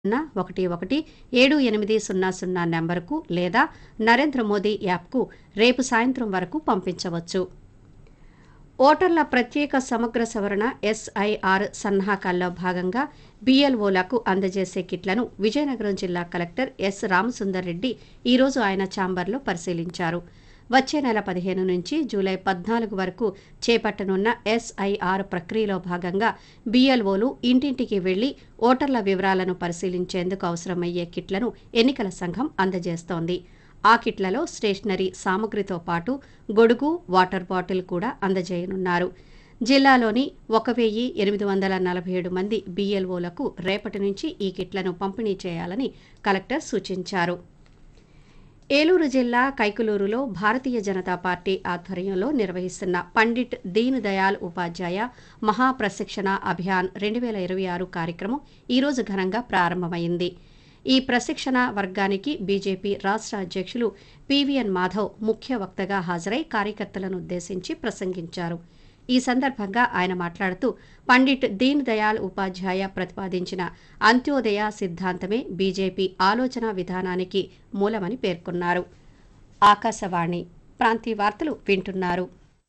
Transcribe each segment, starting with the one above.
సున్నా ఒకటి ఒకటి ఏడు ఎనిమిది సున్నా సున్నా నెంబరుకు లేదా నరేంద్ర మోదీ యాప్కు రేపు సాయంత్రం వరకు పంపించవచ్చు ఓటర్ల ప్రత్యేక సమగ్ర సవరణ ఎస్ఐఆర్ సన్నాహకాల్లో భాగంగా బీఎల్ఓలకు అందజేసే కిట్లను విజయనగరం జిల్లా కలెక్టర్ ఎస్ రామసుందర్ రెడ్డి ఈరోజు ఆయన ఛాంబర్లో పరిశీలించారు వచ్చే నెల పదిహేను నుంచి జూలై పద్నాలుగు వరకు చేపట్టనున్న ఎస్ఐఆర్ ప్రక్రియలో భాగంగా బీఎల్ఓలు ఇంటింటికి వెళ్లి ఓటర్ల వివరాలను పరిశీలించేందుకు అవసరమయ్యే కిట్లను ఎన్నికల సంఘం అందజేస్తోంది ఆ కిట్లలో స్టేషనరీ సామగ్రితో పాటు గొడుగు వాటర్ బాటిల్ కూడా అందజేయనున్నారు జిల్లాలోని ఒక వెయ్యి ఎనిమిది వందల నలభై ఏడు మంది బీఎల్ఓలకు రేపటి నుంచి ఈ కిట్లను పంపిణీ చేయాలని కలెక్టర్ సూచించారు ఏలూరు జిల్లా కైకులూరులో భారతీయ జనతా పార్టీ ఆధ్వర్యంలో నిర్వహిస్తున్న పండిట్ దీన్ దయాల్ ఉపాధ్యాయ మహాప్రశిక్షణ అభియాన్ రెండు వేల ఇరవై ఆరు కార్యక్రమం ఈరోజు ఘనంగా ప్రారంభమైంది ఈ ప్రశిక్షణ వర్గానికి బీజేపీ రాష్ట్ర అధ్యక్షులు పివిఎన్ మాధవ్ ముఖ్య వక్తగా హాజరై కార్యకర్తలను ఉద్దేశించి ప్రసంగించారు ఈ సందర్భంగా ఆయన మాట్లాడుతూ పండిట్ దీన్ దయాల్ ఉపాధ్యాయ ప్రతిపాదించిన అంత్యోదయ సిద్ధాంతమే బీజేపీ ఆలోచన విధానానికి మూలమని పేర్కొన్నారు ఆకాశవాణి ప్రాంతీయ వార్తలు వింటున్నారు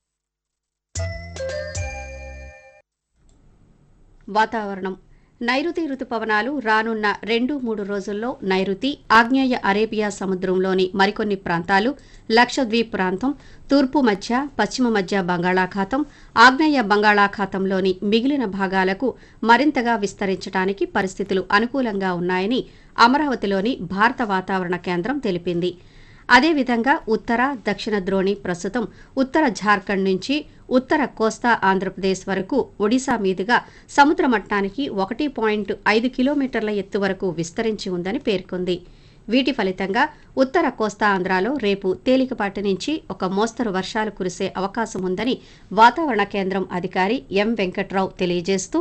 వాతావరణం నైరుతి రుతుపవనాలు రానున్న రెండు మూడు రోజుల్లో నైరుతి ఆగ్నేయ అరేబియా సముద్రంలోని మరికొన్ని ప్రాంతాలు లక్షద్వీప్ ప్రాంతం తూర్పు మధ్య పశ్చిమ మధ్య బంగాళాఖాతం ఆగ్నేయ బంగాళాఖాతంలోని మిగిలిన భాగాలకు మరింతగా విస్తరించడానికి పరిస్థితులు అనుకూలంగా ఉన్నాయని అమరావతిలోని భారత వాతావరణ కేంద్రం తెలిపింది అదేవిధంగా ఉత్తర దక్షిణ ద్రోణి ప్రస్తుతం ఉత్తర ఝార్ఖండ్ నుంచి ఉత్తర కోస్తా ఆంధ్రప్రదేశ్ వరకు ఒడిశా మీదుగా సముద్ర మట్టానికి ఒకటి పాయింట్ ఐదు కిలోమీటర్ల ఎత్తు వరకు విస్తరించి ఉందని పేర్కొంది వీటి ఫలితంగా ఉత్తర కోస్తా ఆంధ్రాలో రేపు తేలికపాటి నుంచి ఒక మోస్తరు వర్షాలు కురిసే అవకాశం ఉందని వాతావరణ కేంద్రం అధికారి ఎం వెంకట్రావు తెలియజేస్తూ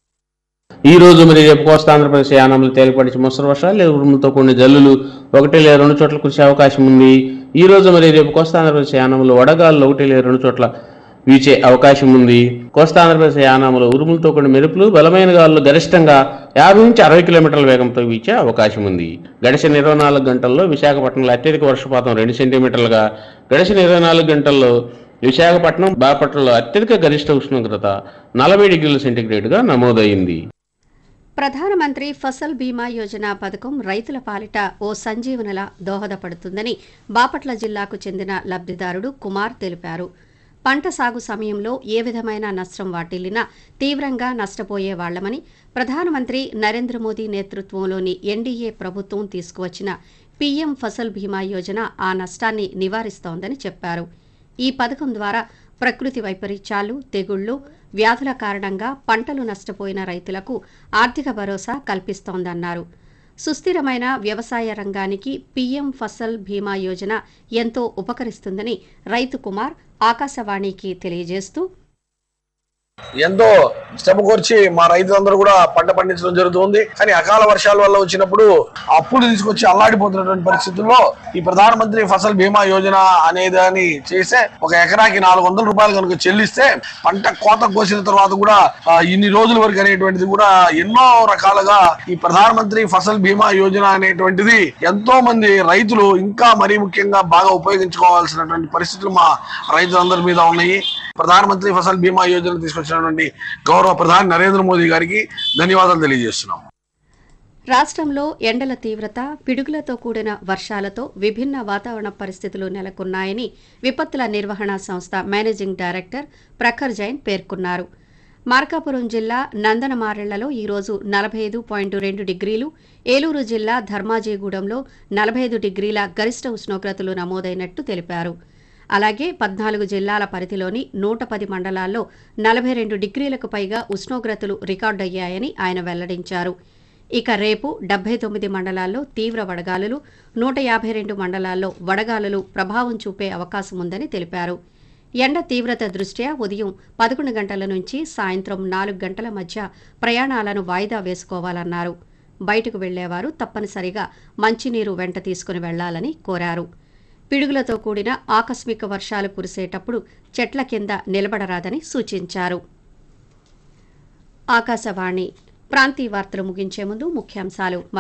ఈ రోజు మరి రేపు కోస్తా ఆంధ్రప్రదేశ్ యానంలో తేలిపడిచి ముసరు వర్షాలు లేదా ఉరుములతో కూడిన జల్లులు ఒకటి లేదా రెండు చోట్ల కురిసే అవకాశం ఉంది ఈ రోజు మరి రేపు కోస్తా ఆంధ్రప్రదేశ్ యానంలో వడగాలు ఒకటి లేదా రెండు చోట్ల వీచే అవకాశం ఉంది కోస్తా ఆంధ్రప్రదేశ్ యానంలో ఉరుములతో కూడిన మెరుపులు బలమైన గాలులు గరిష్టంగా యాభై నుంచి అరవై కిలోమీటర్ల వేగంతో వీచే అవకాశం ఉంది గడిచిన ఇరవై నాలుగు గంటల్లో విశాఖపట్నంలో అత్యధిక వర్షపాతం రెండు సెంటీమీటర్లుగా గడిచిన ఇరవై నాలుగు గంటల్లో విశాఖపట్నం బాపట్లలో అత్యధిక గరిష్ట ఉష్ణోగ్రత నలభై డిగ్రీల సెంటీగ్రేడ్గా నమోదైంది ప్రధానమంత్రి ఫసల్ బీమా యోజన పథకం రైతుల పాలిట ఓ సంజీవనలా దోహదపడుతుందని బాపట్ల జిల్లాకు చెందిన లబ్ధిదారుడు కుమార్ తెలిపారు పంట సాగు సమయంలో ఏ విధమైన నష్టం వాటిల్లినా తీవ్రంగా నష్టపోయే వాళ్లమని ప్రధానమంత్రి నరేంద్ర మోదీ నేతృత్వంలోని ఎన్డీఏ ప్రభుత్వం తీసుకువచ్చిన పీఎం ఫసల్ బీమా యోజన ఆ నష్టాన్ని నివారిస్తోందని చెప్పారు ఈ పథకం ద్వారా ప్రకృతి వైపరీత్యాలు తెగుళ్లు వ్యాధుల కారణంగా పంటలు నష్టపోయిన రైతులకు ఆర్థిక భరోసా కల్పిస్తోందన్నారు సుస్థిరమైన వ్యవసాయ రంగానికి పీఎం ఫసల్ బీమా యోజన ఎంతో ఉపకరిస్తుందని రైతు కుమార్ ఆకాశవాణికి తెలియజేస్తూ ఎంతో శ్రమ కోర్చి మా రైతులందరూ కూడా పంట పండించడం జరుగుతుంది కానీ అకాల వర్షాల వల్ల వచ్చినప్పుడు అప్పులు తీసుకొచ్చి అల్లాడిపోతున్నటువంటి పరిస్థితుల్లో ఈ ప్రధానమంత్రి ఫసల్ బీమా యోజన అనేదాన్ని చేస్తే ఒక ఎకరాకి నాలుగు వందల రూపాయలు కనుక చెల్లిస్తే పంట కోత కోసిన తర్వాత కూడా ఆ, ఇన్ని రోజుల వరకు అనేటువంటిది కూడా ఎన్నో రకాలుగా ఈ ప్రధానమంత్రి ఫసల్ బీమా యోజన అనేటువంటిది ఎంతో మంది రైతులు ఇంకా మరీ ముఖ్యంగా బాగా ఉపయోగించుకోవాల్సినటువంటి పరిస్థితులు మా రైతులందరి మీద ఉన్నాయి ప్రధానమంత్రి ఫసల్ బీమా యోజన తీసుకొచ్చినటువంటి గౌరవ ప్రధాని నరేంద్ర మోదీ గారికి ధన్యవాదాలు తెలియజేస్తున్నాం రాష్ట్రంలో ఎండల తీవ్రత పిడుగులతో కూడిన వర్షాలతో విభిన్న వాతావరణ పరిస్థితులు నెలకొన్నాయని విపత్తుల నిర్వహణ సంస్థ మేనేజింగ్ డైరెక్టర్ ప్రఖర్ జైన్ పేర్కొన్నారు మార్కాపురం జిల్లా నందనమారెళ్లలో ఈరోజు నలభై ఐదు పాయింట్ రెండు డిగ్రీలు ఏలూరు జిల్లా ధర్మాజీగూడెంలో నలభై ఐదు డిగ్రీల గరిష్ట ఉష్ణోగ్రతలు నమోదైనట్టు తెలిపారు అలాగే పద్నాలుగు జిల్లాల పరిధిలోని నూట పది మండలాల్లో నలభై రెండు డిగ్రీలకు పైగా ఉష్ణోగ్రతలు రికార్డయ్యాయని ఆయన వెల్లడించారు ఇక రేపు డెబ్బై తొమ్మిది మండలాల్లో తీవ్ర వడగాలులు నూట యాభై రెండు మండలాల్లో వడగాలులు ప్రభావం చూపే అవకాశం ఉందని తెలిపారు ఎండ తీవ్రత దృష్ట్యా ఉదయం పదకొండు గంటల నుంచి సాయంత్రం నాలుగు గంటల మధ్య ప్రయాణాలను వాయిదా వేసుకోవాలన్నారు బయటకు వెళ్లేవారు తప్పనిసరిగా మంచినీరు వెంట తీసుకుని వెళ్లాలని కోరారు పిడుగులతో కూడిన ఆకస్మిక వర్షాలు కురిసేటప్పుడు చెట్ల కింద నిలబడరాదని సూచించారు ఆకాశవాణి ప్రాంతీయ వార్తలు ముగించే ముందు ముఖ్యాంశాలు